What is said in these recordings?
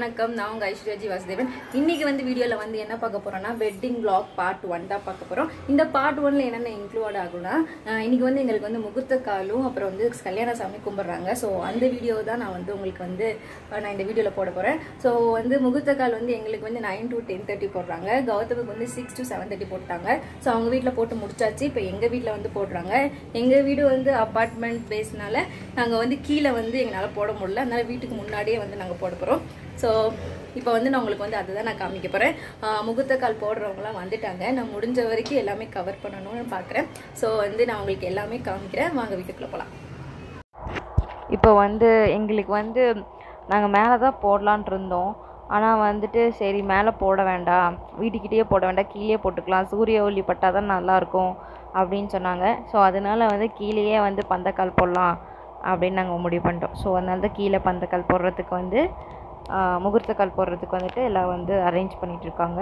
வணக்கம் நான் உங்கள் ஐஸ்வர்யாஜி வாசுதேவன் இன்னைக்கு வந்து வீடியோவில் வந்து என்ன பார்க்க போறோம்னா வெட்டிங் vlog பார்ட் ஒன் தான் பார்க்க போகிறோம் இந்த பார்ட் ஒன்ல என்னென்ன இன்க்ளூட் ஆகும்னா அஹ் இன்னைக்கு வந்து எங்களுக்கு வந்து முகூர்த்த காலும் அப்புறம் வந்து கல்யாண சாமி கும்பிட்றாங்க ஸோ அந்த வீடியோ தான் நான் வந்து உங்களுக்கு வந்து அஹ் நான் இந்த வீடியோவில் போட போகிறேன் ஸோ வந்து முகூர்த்த கால் வந்து எங்களுக்கு வந்து நைன் டு டென் தேர்ட்டி போடுறாங்க கௌதமுக்கு வந்து சிக்ஸ் டு செவன் தேர்ட்டி போட்டாங்க ஸோ அவங்க வீட்டில் போட்டு முடிச்சாச்சு இப்போ எங்கள் வீட்டில் வந்து போடுறாங்க எங்கள் வீடு வந்து அப்பார்ட்மெண்ட் பேஸ்னால நாங்கள் வந்து கீழே வந்து எங்களால் போட முடியல அதனால வீட்டுக்கு முன்னாடியே வந்து நாங்கள் போட போகிறோம் ஸோ இப்போ வந்து நான் உங்களுக்கு வந்து அதுதான் நான் காமிக்க போகிறேன் முகூர்த்த கால் போடுறவங்களாம் வந்துட்டாங்க நான் முடிஞ்ச வரைக்கும் எல்லாமே கவர் பண்ணணும்னு பார்க்குறேன் ஸோ வந்து நான் உங்களுக்கு எல்லாமே காமிக்கிறேன் வாங்க வீட்டுக்குள்ளே போகலாம் இப்போ வந்து எங்களுக்கு வந்து நாங்கள் மேலே தான் போடலான் இருந்தோம் ஆனால் வந்துட்டு சரி மேலே போட வேண்டாம் வீட்டுக்கிட்டேயே போட வேண்டாம் கீழே போட்டுக்கலாம் சூரிய ஒளி பட்டால் தான் நல்லாயிருக்கும் அப்படின்னு சொன்னாங்க ஸோ அதனால வந்து கீழேயே வந்து பந்தக்கால் போடலாம் அப்படின்னு நாங்கள் முடிவு பண்ணிட்டோம் ஸோ அதனால தான் கீழே பந்தக்கால் போடுறதுக்கு வந்து ஆஹ், முகூர்த்த கால் போடுறதுக்கு வந்துட்டு எல்லாம் வந்து அரேஞ்ச் பண்ணிட்டு இருக்காங்க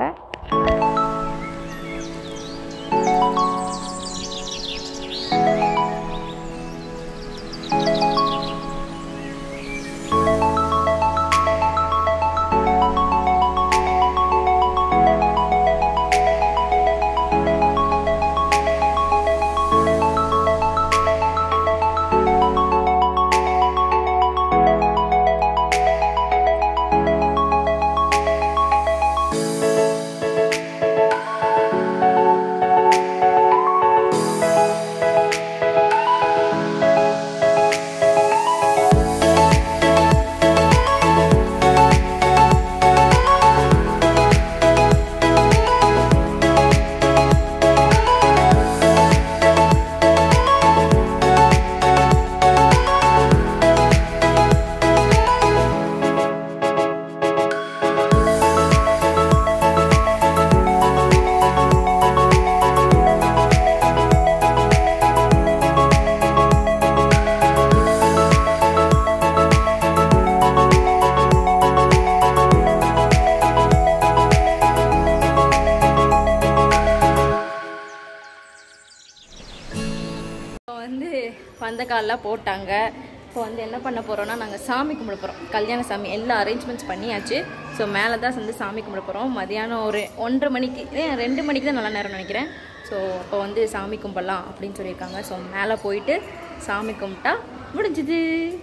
இப்போ வந்து பந்தக்கால்லாம் போட்டாங்க இப்போ வந்து என்ன பண்ண போகிறோம்னா நாங்கள் சாமி கும்பிட போகிறோம் கல்யாண சாமி எல்லா அரேஞ்ச்மெண்ட்ஸ் பண்ணியாச்சு ஸோ மேலே தான் வந்து சாமி கும்பிட போகிறோம் மதியானம் ஒரு ஒன்றரை மணிக்கு ஏன் ரெண்டு மணிக்கு தான் நல்ல நேரம் நினைக்கிறேன் ஸோ அப்போ வந்து சாமி கும்பிடலாம் அப்படின்னு சொல்லியிருக்காங்க ஸோ மேலே போயிட்டு சாமி கும்பிட்டா முடிஞ்சுது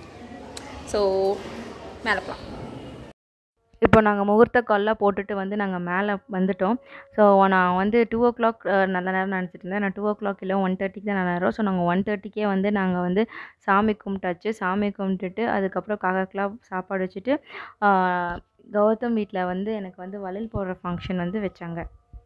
ஸோ மேலே போகலாம் இப்போ நாங்கள் முகூர்த்த கால்லாம் போட்டுட்டு வந்து நாங்கள் மேலே வந்துட்டோம் ஸோ நான் வந்து டூ ஓ கிளாக் நல்ல நேரம் நினச்சிட்டு இருந்தேன் நான் டூ ஓ கிளாக் இல்லை ஒன் தேர்ட்டிக்கு தான் நல்ல நேரம் ஸோ நாங்கள் ஒன் தேர்ட்டிக்கே வந்து நாங்கள் வந்து சாமி கும்பிட்டாச்சு சாமி கும்பிட்டுட்டு அதுக்கப்புறம் காக்காக்கெலாம் சாப்பாடு வச்சுட்டு ஆஹ், கௌதம் வீட்டில் வந்து எனக்கு வந்து வளையல் போடுற ஃபங்க்ஷன் வந்து வச்சாங்க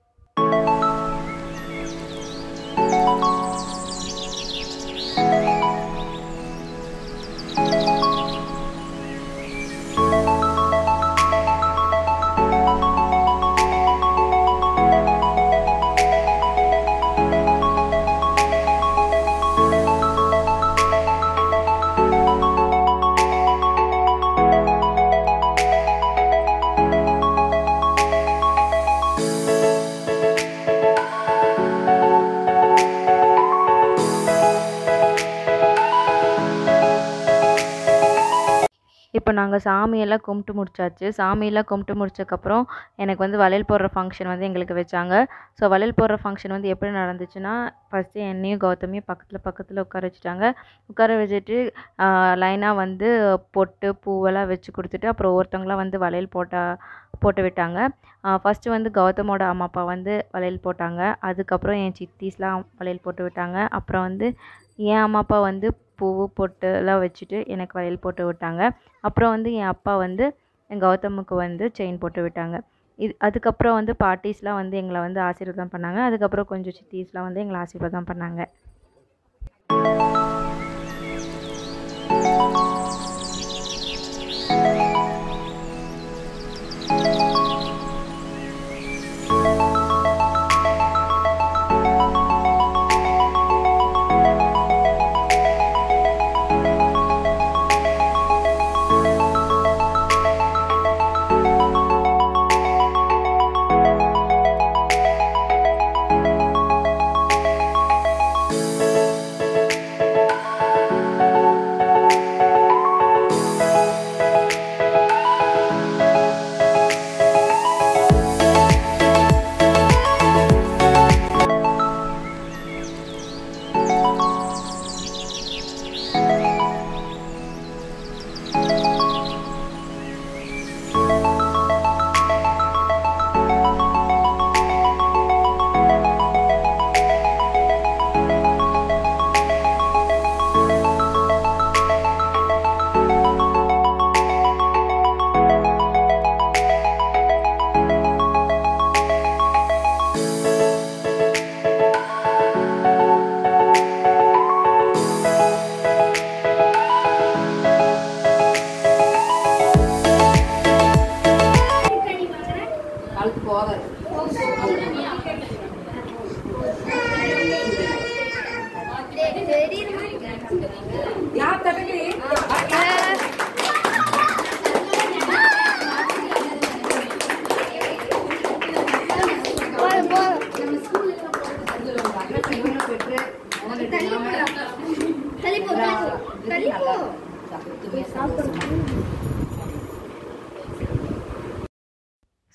இப்போ நாங்கள் சாமியெல்லாம் கும்பிட்டு முடிச்சாச்சு சாமியெல்லாம் கும்பிட்டு முடிச்சதுக்கப்புறம் எனக்கு வந்து வளையல் போடுற ஃபங்க்ஷன் வந்து எங்களுக்கு வச்சாங்க ஸோ வளையல் போடுற ஃபங்க்ஷன் வந்து எப்படி நடந்துச்சுன்னா ஃபஸ்ட்டு என்னையும் கௌதமியும் பக்கத்தில் பக்கத்தில் உட்கார வச்சுட்டாங்க உட்கார வச்சுட்டு லைனாக வந்து பொட்டு பூவெல்லாம் வச்சு கொடுத்துட்டு அப்புறம் ஒவ்வொருத்தவங்களாம் வந்து வளையல் போட்டா போட்டு விட்டாங்க ஃபஸ்ட்டு வந்து கௌதமோட அம்மா அப்பா வந்து வளையல் போட்டாங்க அதுக்கப்புறம் என் சித்திஸ்லாம் வளையல் போட்டு விட்டாங்க அப்புறம் வந்து என் அம்மா அப்பா வந்து பூவு பொட்டு எல்லாம் வச்சுட்டு எனக்கு வளையல் போட்டு விட்டாங்க அப்புறம் வந்து என் அப்பா வந்து என் கௌதமுக்கு வந்து செயின் போட்டு விட்டாங்க இது அதுக்கப்புறம் வந்து பாட்டிஸ்லாம் வந்து எங்களை வந்து ஆசீர்வாதம் பண்ணாங்க அதுக்கப்புறம் கொஞ்சம் சித்திஸ்லாம் வந்து எங்களை ஆசீர்வாதம் பண்ணாங்க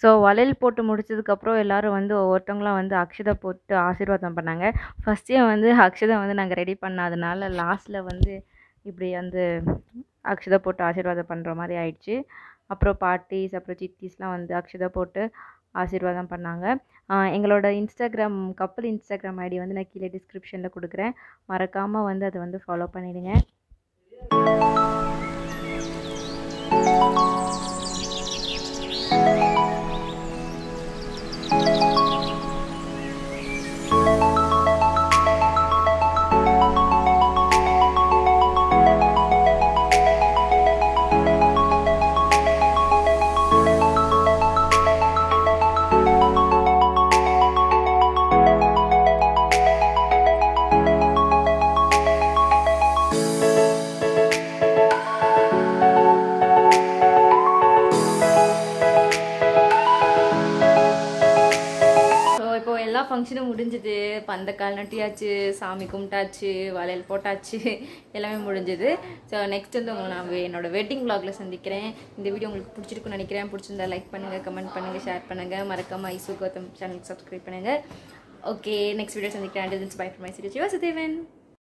ஸோ வளையல் போட்டு முடிச்சதுக்கப்புறம் எல்லோரும் வந்து ஒவ்வொருத்தவங்களாம் வந்து அக்ஷதை போட்டு ஆசீர்வாதம் பண்ணாங்க ஃபஸ்ட்டே வந்து அக்ஷதை வந்து நாங்கள் ரெடி பண்ணாதனால லாஸ்ட்டில் வந்து இப்படி வந்து அக்ஷதை போட்டு ஆசீர்வாதம் பண்ணுற மாதிரி ஆயிடுச்சு அப்புறம் பாட்டிஸ் அப்புறம் சித்திஸ்லாம் வந்து அக்ஷதை போட்டு ஆசீர்வாதம் பண்ணாங்க ஆஹ் எங்களோட இன்ஸ்டாகிராம் கப்பல் இன்ஸ்டாகிராம் ஐடி வந்து நான் கீழே டிஸ்கிரிப்ஷனில் கொடுக்குறேன் மறக்காமல் வந்து அதை வந்து ஃபாலோ பண்ணிடுங்க ஸோ இப்போ எல்லா ஃபங்க்ஷனும் முடிஞ்சுது பந்தக்கால் நட்டியாச்சு சாமி கும்பிட்டாச்சு வளையல் போட்டாச்சு எல்லாமே முடிஞ்சுது ஸோ நெக்ஸ்ட் வந்து உங்களை நான் வே- என்னோட வெட்டிங் vlogல சந்திக்கிறேன் இந்த வீடியோ உங்களுக்கு பிடிச்சிருக்குன்னு நினைக்கிறேன் பிடிச்சிருந்தா லைக் பண்ணுங்கள் கமெண்ட் பண்ணுங்கள் ஷேர் பண்ணுங்கள் மறக்காம ஐசு கௌதம் சேனலுக்கு சப்ஸ்கிரைப் பண்ணுங்கள் ஓகே நெக்ஸ்ட் வீடியோ சந்திக்கிறேன் bye for my serious your சதேவன்